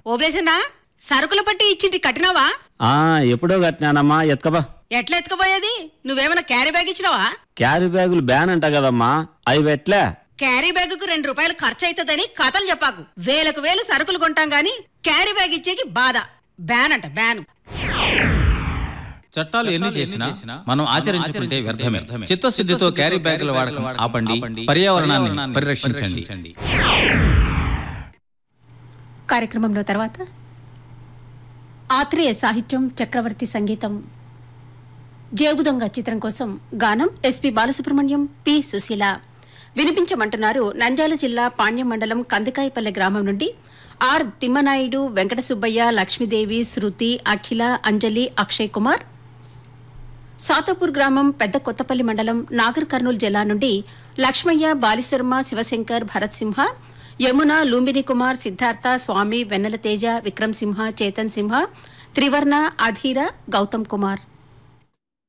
ఓబ్లేసన్నా సరుకుల పట్టి ఇచ్చింటి కట్టినావా ఆ ఎప్పుడో కట్టినానమ్మా ఎత్కబా ఎట్లా ఎత్తుకుపోయేది నువ్వేమైనా క్యారీ బ్యాగ్ ఇచ్చినావా క్యారీ బ్యాగులు బ్యాన్ అంట కదమ్మా అవి పెట్లే క్యారీ బ్యాగుకు రెండు రూపాయలు ఖర్చు అవుతుందని కథలు చెప్పాకు వేలకు వేలు సరుకులు కొంటాం గాని క్యారీ బ్యాగ్ ఇచ్చేకి బాధ బ్యాన్ అంట బ్యాన్ చట్టాలు ఎన్ని చేసినా మనం ఆచరించుకుంటే వ్యర్థమే చిత్తశుద్ధితో క్యారీ బ్యాగుల వాడకం ఆపండి పర్యావరణాన్ని పరిరక్షించండి కార్యక్రమంలో తర్వాత ఆత్రేయ సాహిత్యం చక్రవర్తి సంగీతం జేగుదొంగ చిత్రం కోసం గానం ఎస్పి బాలసుబ్రహ్మణ్యం పి సుశీల వినిపించమంటున్నారు నంద్యాల జిల్లా పాణ్యం మండలం కందికాయపల్లె గ్రామం నుండి ఆర్ తిమ్మనాయుడు వెంకట సుబ్బయ్య లక్ష్మీదేవి శృతి అఖిల అంజలి అక్షయ్ కుమార్ సాతాపూర్ గ్రామం పెద్ద కొత్తపల్లి మండలం నాగర్ కర్నూలు జిల్లా నుండి లక్ష్మయ్య బాలిశర్మ శివశంకర్ భరత్ సింహ యమున లూంబిని కుమార్ సిద్ధార్థ స్వామి వెన్నెల తేజ విక్రమ్ సింహ చేతన్ సింహ త్రివర్ణ అధీర గౌతమ్ కుమార్